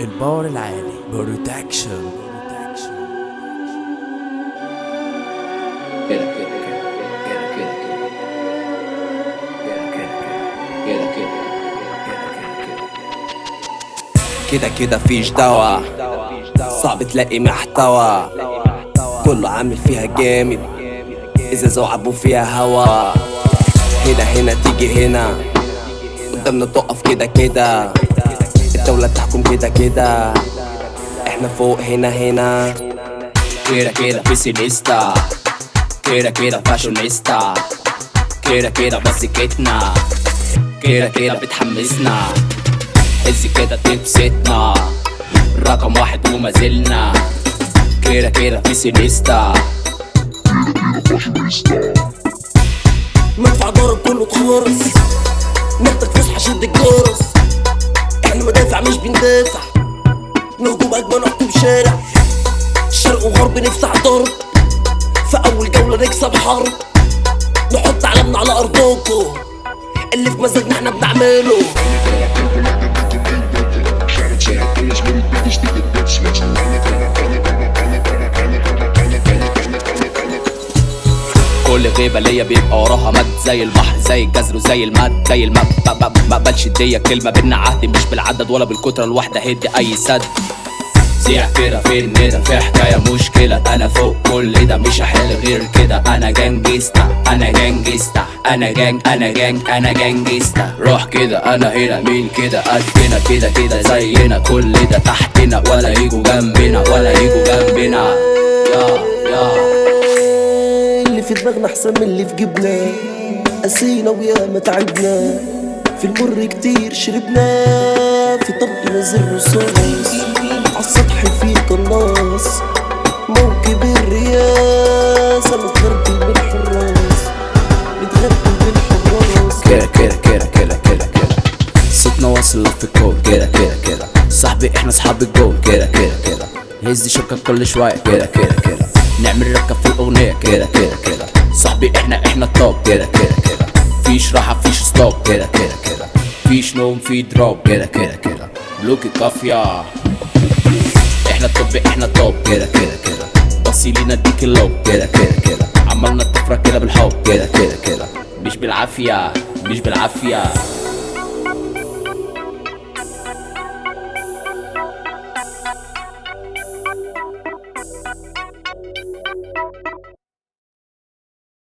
الباور العالي بروتكشن كده كده كده كده كده كده كده كده كده فيش دوا صعب تلاقي محتوى كله عامل فيها جامد إذا زوعبوا فيها هوا هنا هنا تيجي هنا قدامنا تقف كده كده الدولة تحكم كده كده احنا فوق هنا هنا كده كده في سينيستا كده كده فاشونيستا كده كده بسكتنا كده كده بتحمسنا حس كده تبسطنا رقم واحد وما زلنا كده كده في سينيستا مدفع ضرب كله اتخرس محتاج فسحة شد الجرس احنا مدافع مش بندافع نهجم اجمل نحكم شارع شرق وغرب نفتح ضرب في اول جولة نكسب حرب نحط علمنا على ارضكم اللي في مزاجنا احنا بنعمله كل غيبة ليا بيبقى وراها مد زي البحر زي الجزر وزي المد زي المد ما بقبلش دي كلمة بينا عهد مش بالعدد ولا بالكترة الواحدة هدي أي سد زيع كده في الندى في حكاية مشكلة أنا فوق كل ده مش هحل غير كده أنا جانجيستا أنا جانجيستا أنا جانج أنا جانج أنا جانجيستا روح كده أنا هنا مين كده قدنا كده كده زينا كل ده تحتنا ولا يجوا جنبنا ولا يجوا جنبنا يا يا اللي في دماغنا احسن من اللي في جيبنا قسينا وياما تعبنا في المر كتير شربنا في طبق نزل رصاص عالسطح في قناص موكب الرياسة متغربل بالحراس متغربل بالحراس كده كده كده كده كده كده صوتنا واصل في الكون كده كده كده صاحبي احنا اصحاب الجون كده كده كده هز شوكة كل شوية كده كده كده نعمل ركب في الأغنية كده كده كده صاحبي احنا احنا التوب كده كده كده فيش راحة فيش ستوب كده كده كده فيش نوم في دروب كده كده كده بلوكي كافية احنا التوب احنا التوب كده كده كده بصي لينا اديك اللوب كده كده كده عملنا الطفرة كده بالحب كده كده كده مش بالعافية مش بالعافية